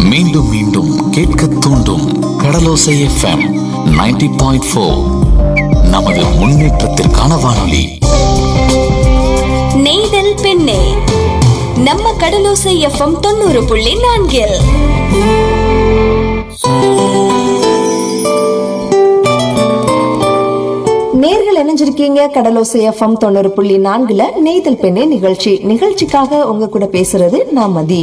மீண்டும் மீண்டும் கேட்க தூண்டும் கடலோசை எஃப்எம் 90.4 பாயிண்ட் ஃபோர் நமது முன்னேற்றத்திற்கான வானொலி நெய்தல் பெண்ணே நம்ம கடலோசை எஃப்எம் தொண்ணூறு புள்ளி நான்கில் நேர்கள் இணைஞ்சிருக்கீங்க கடலோசை எஃப்எம் தொண்ணூறு புள்ளி நான்குல நெய்தல் பெண்ணே நிகழ்ச்சி நிகழ்ச்சிக்காக உங்க கூட பேசுறது நான் மதி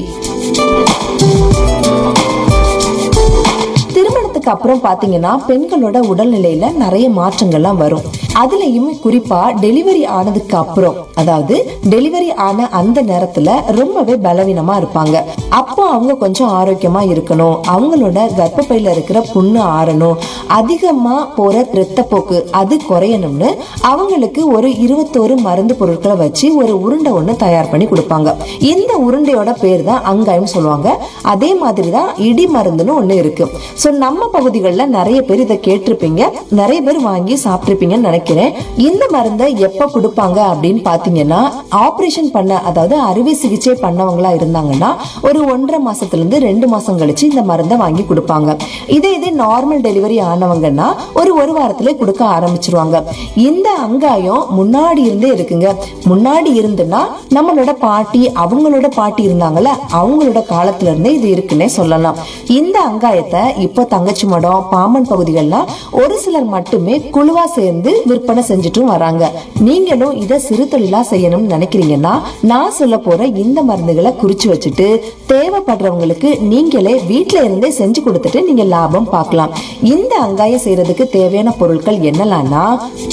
திருமணத்துக்கு அப்புறம் பாத்தீங்கன்னா பெண்களோட உடல்நிலையில நிறைய மாற்றங்கள்லாம் வரும் அதுலயும் குறிப்பா டெலிவரி ஆனதுக்கு அப்புறம் அதாவது டெலிவரி ஆன அந்த நேரத்துல ரொம்பவே பலவீனமா இருப்பாங்க அப்போ அவங்க கொஞ்சம் ஆரோக்கியமா இருக்கணும் அவங்களோட கர்ப்பப்பையில இருக்கிற புண்ணு ஆறணும் அதிகமா போற இரத்தப்போக்கு அது குறையணும்னு அவங்களுக்கு ஒரு இருபத்தோரு மருந்து பொருட்களை வச்சு ஒரு உருண்டை ஒண்ணு தயார் பண்ணி கொடுப்பாங்க இந்த உருண்டையோட பேர் தான் அங்காயம் சொல்லுவாங்க அதே மாதிரி தான் இடி மருந்துன்னு ஒண்ணு இருக்கு சோ நம்ம பகுதிகளில் நிறைய பேர் இதை கேட்டிருப்பீங்க நிறைய பேர் வாங்கி சாப்பிட்டிருப்பீங்கன்னு நினைக்கிறேன் இந்த மருந்தை எப்ப கொடுப்பாங்க அப்படின்னு பாத்தீங்கன்னா ஆபரேஷன் பண்ண அதாவது அறுவை சிகிச்சை பண்ணவங்களா இருந்தாங்கன்னா ஒரு ஒன்றரை மாசத்துல இருந்து ரெண்டு மாசம் கழிச்சு இந்த மருந்தை வாங்கி கொடுப்பாங்க இதே இதே நார்மல் டெலிவரி ஆனவங்கன்னா ஒரு ஒரு வாரத்துல கொடுக்க ஆரம்பிச்சிருவாங்க இந்த அங்காயம் முன்னாடி இருந்தே இருக்குங்க முன்னாடி இருந்துன்னா நம்மளோட பாட்டி அவங்களோட பாட்டி இருந்தாங்கல்ல அவங்களோட காலத்துல இருந்தே இது இருக்குன்னே சொல்லலாம் இந்த அங்காயத்தை இப்போ தங்கச்சி மடம் பாம்பன் பகுதிகள்லாம் ஒரு சிலர் மட்டுமே குழுவா சேர்ந்து விற்பனை செஞ்சுட்டும் வராங்க நீங்களும் இதை சிறு தொழிலா செய்யணும்னு நினைக்கிறீங்கன்னா நான் சொல்ல போற இந்த மருந்துகளை குறிச்சு வச்சுட்டு தேவைப்படுறவங்களுக்கு நீங்களே வீட்ல இருந்தே செஞ்சு கொடுத்துட்டு நீங்க லாபம் பார்க்கலாம் இந்த அங்காயம் செய்யறதுக்கு தேவையான பொருட்கள் என்னலாம்னா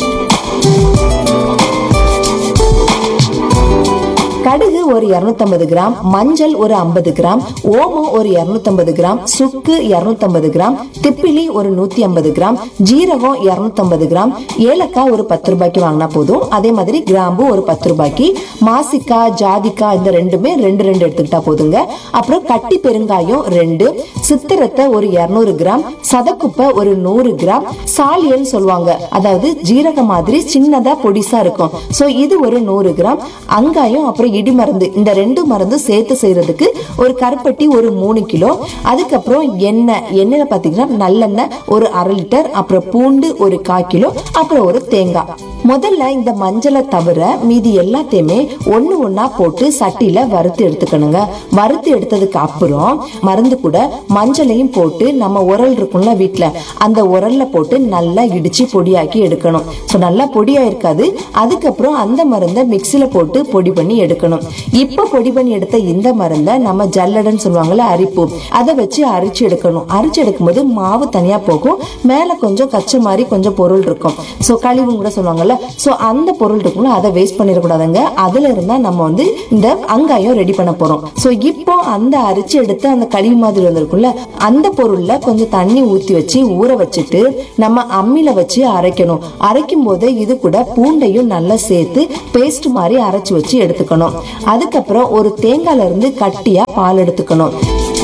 கடுகு ஒரு 250 கிராம் மஞ்சள் ஒரு 50 கிராம் ஓமம் ஒரு 250 கிராம் சுக்கு 250 கிராம் திப்பிலி ஒரு 150 கிராம் ஜீரகம் 250 கிராம் ஏலக்காய் ஒரு பத்து ரூபாய்க்கு வாங்கினா போதும் அதே மாதிரி கிராம்பு ஒரு பத்து ரூபாய்க்கு மாசிக்காய் ஜாதிக்காய் இந்த ரெண்டுமே ரெண்டு ரெண்டு எடுத்துக்கிட்டா போதுங்க அப்புறம் கட்டி பெருங்காயம் ரெண்டு சித்திரத்தை ஒரு 200 கிராம் சதக்குப்பை ஒரு நூறு கிராம் சாலியன்னு சொல்லுவாங்க அதாவது ஜீரகம் மாதிரி சின்னதா பொடிசா இருக்கும் சோ இது ஒரு நூறு கிராம் அங்காயம் அப்புறம் இடி மருந்து இந்த ரெண்டு மருந்து சேர்த்து செய்யறதுக்கு ஒரு கருப்பட்டி ஒரு மூணு கிலோ அதுக்கப்புறம் எண்ணெய் எண்ணெயில பாத்தீங்கன்னா நல்லெண்ணெய் ஒரு அரை லிட்டர் அப்புறம் பூண்டு ஒரு கால் கிலோ அப்புறம் ஒரு தேங்காய் முதல்ல இந்த மஞ்சளை தவிர மீதி எல்லாத்தையுமே ஒண்ணு ஒண்ணா போட்டு சட்டியில வறுத்து எடுத்துக்கணுங்க வறுத்து எடுத்ததுக்கு அப்புறம் மருந்து கூட மஞ்சளையும் போட்டு நம்ம உரல் இருக்கும்ல வீட்ல அந்த உரல்ல போட்டு நல்லா இடிச்சு பொடியாக்கி எடுக்கணும் ஸோ நல்லா பொடியா இருக்காது அதுக்கப்புறம் அந்த மருந்தை மிக்சியில போட்டு பொடி பண்ணி எடுக்கணும் இப்போ பொடி பண்ணி எடுத்த இந்த மருந்தை நம்ம ஜல்லடன்னு சொல்லுவாங்கல்ல அரிப்பு அதை வச்சு அரிச்சு எடுக்கணும் அரிச்சு எடுக்கும்போது மாவு தனியா போகும் மேல கொஞ்சம் கச்ச மாதிரி கொஞ்சம் பொருள் இருக்கும் ஸோ கழிவும் கூட சொல்லுவாங்கல்ல ஸோ அந்த பொருள் இருக்கும்ல அதை வேஸ்ட் பண்ணிடக்கூடாதுங்க அதுல இருந்தா நம்ம வந்து இந்த அங்காயம் ரெடி பண்ண போறோம் ஸோ இப்போ அந்த அரிச்சு எடுத்து அந்த கழிவு மாதிரி வந்திருக்கும்ல அந்த பொருள்ல கொஞ்சம் தண்ணி ஊத்தி வச்சு ஊற வச்சுட்டு நம்ம அம்மில வச்சு அரைக்கணும் அரைக்கும் போது இது கூட பூண்டையும் நல்லா சேர்த்து பேஸ்ட் மாதிரி அரைச்சு வச்சு எடுத்துக்கணும் அதுக்கப்புறம் ஒரு தேங்காயில இருந்து கட்டியா பால் எடுத்துக்கணும்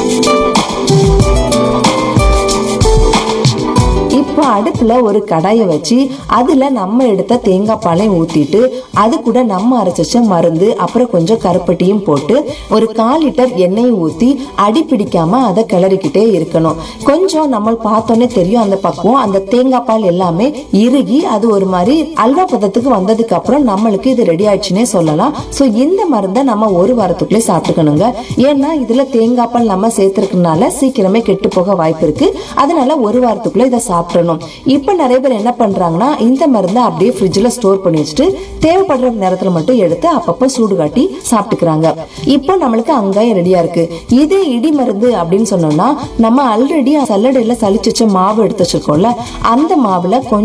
இப்போ அடுப்புல ஒரு கடாயை வச்சு அதுல நம்ம எடுத்த தேங்காய் பாலையும் ஊத்திட்டு அது கூட நம்ம அரைச்ச வச்ச மருந்து அப்புறம் கொஞ்சம் கருப்பட்டியும் போட்டு ஒரு கால் லிட்டர் எண்ணெயும் ஊத்தி அடி பிடிக்காம அதை கிளறிக்கிட்டே இருக்கணும் கொஞ்சம் நம்ம பார்த்தோன்னே தெரியும் அந்த பக்குவம் அந்த தேங்காய் பால் எல்லாமே இறுகி அது ஒரு மாதிரி அல்வா பதத்துக்கு வந்ததுக்கு அப்புறம் நம்மளுக்கு இது ரெடி ஆயிடுச்சுன்னே சொல்லலாம் ஸோ இந்த மருந்தை நம்ம ஒரு வாரத்துக்குள்ளே சாப்பிட்டுக்கணுங்க ஏன்னா இதுல தேங்காய் பால் நம்ம சேர்த்துருக்கனால சீக்கிரமே கெட்டு போக வாய்ப்பு இருக்கு அதனால ஒரு வாரத்துக்குள்ள இதை சாப்பிடணும் இப்போ நிறைய பேர் என்ன பண்றாங்கன்னா இந்த மருந்தை அப்படியே ஃப்ரிட்ஜில் ஸ்டோர் பண்ணி வச்சுட்டு தேவைப்படுற நேரத்துல மட்டும் எடுத்து அப்பப்போ சூடு காட்டி சாப்பிட்டுக்கிறாங்க இப்போ நம்மளுக்கு அங்காயம் ரெடியா இருக்கு இதே இடி மருந்து அப்படின்னு சொன்னோம்னா நம்ம ஆல்ரெடி சல்லடையில சளிச்சு வச்ச மாவு எடுத்து வச்சிருக்கோம்ல அந்த மாவுல கொஞ்சம்